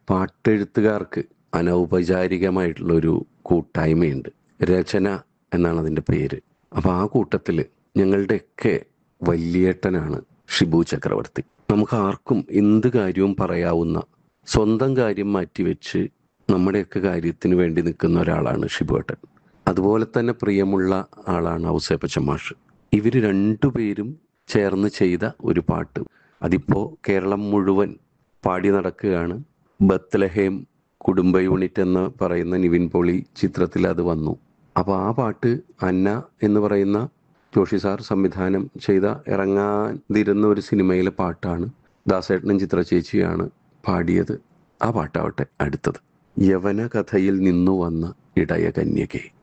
പാട്ടെഴുത്തുകാർക്ക് അനൗപചാരികമായിട്ടുള്ളൊരു കൂട്ടായ്മയുണ്ട് രചന എന്നാണ് അതിൻ്റെ പേര് അപ്പോൾ ആ കൂട്ടത്തിൽ ഞങ്ങളുടെയൊക്കെ വല്യേട്ടനാണ് ഷിബു ചക്രവർത്തി നമുക്ക് ആർക്കും എന്ത് കാര്യവും പറയാവുന്ന സ്വന്തം കാര്യം മാറ്റിവെച്ച് നമ്മുടെയൊക്കെ കാര്യത്തിന് വേണ്ടി നിൽക്കുന്ന ഒരാളാണ് ഷിബുവേട്ടൻ അതുപോലെ തന്നെ പ്രിയമുള്ള ആളാണ് ഔസേപ്പച്ച മാഷ് ഇവർ രണ്ടുപേരും ചേർന്ന് ചെയ്ത ഒരു പാട്ട് അതിപ്പോൾ കേരളം മുഴുവൻ പാടി നടക്കുകയാണ് ബത്ലഹേം കുടുംബ യൂണിറ്റ് എന്ന് പറയുന്ന നിവിൻ പോളി ചിത്രത്തിൽ അത് വന്നു അപ്പോൾ ആ പാട്ട് അന്ന എന്ന് പറയുന്ന ജോഷി സാർ സംവിധാനം ചെയ്ത ഇറങ്ങാതിരുന്ന ഒരു സിനിമയിലെ പാട്ടാണ് ദാസേട്ടനും ചിത്ര ചേച്ചിയാണ് പാടിയത് ആ പാട്ടാവട്ടെ അടുത്തത് യവന കഥയിൽ നിന്നു വന്ന ഇടയ കന്യകെ